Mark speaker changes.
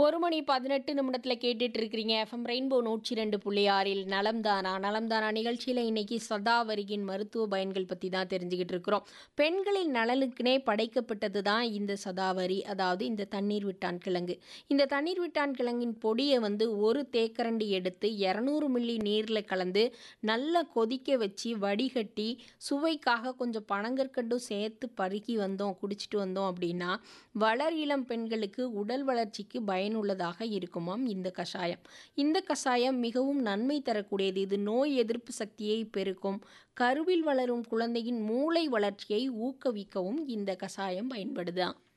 Speaker 1: ஒரு மணி பதினெட்டு நிமிடத்தில் கேட்டுட்டு இருக்கிறீங்க எஃப்எம் ரெயின்போ நூற்றி ரெண்டு புள்ளி ஆறில் நலம்தானா நலம்தானா நிகழ்ச்சியில் இன்னைக்கு சதாவரியின் மருத்துவ பயன்கள் பற்றி தான் தெரிஞ்சுக்கிட்டு இருக்கிறோம் பெண்களின் நலனுக்குனே படைக்கப்பட்டது தான் இந்த சதாவரி அதாவது இந்த தண்ணீர் விட்டான் கிழங்கு இந்த தண்ணீர் விட்டான் கிழங்கின் பொடியை வந்து ஒரு தேக்கரண்டி எடுத்து இரநூறு மில்லி நீரில் கலந்து நல்லா கொதிக்க வச்சு வடிகட்டி சுவைக்காக கொஞ்சம் பனங்கற்கண்டும் சேர்த்து பருகி வந்தோம் குடிச்சிட்டு வந்தோம் அப்படின்னா வளர் இளம் பெண்களுக்கு உடல் வளர்ச்சிக்கு பயனுள்ளதாக இருக்குமாம் இந்த கஷாயம் இந்த கஷாயம் மிகவும் நன்மை தரக்கூடியது இது நோய் எதிர்ப்பு சக்தியை பெருக்கும் கருவில் வளரும் குழந்தையின் மூளை வளர்ச்சியை ஊக்குவிக்கவும் இந்த கஷாயம் பயன்படுதான்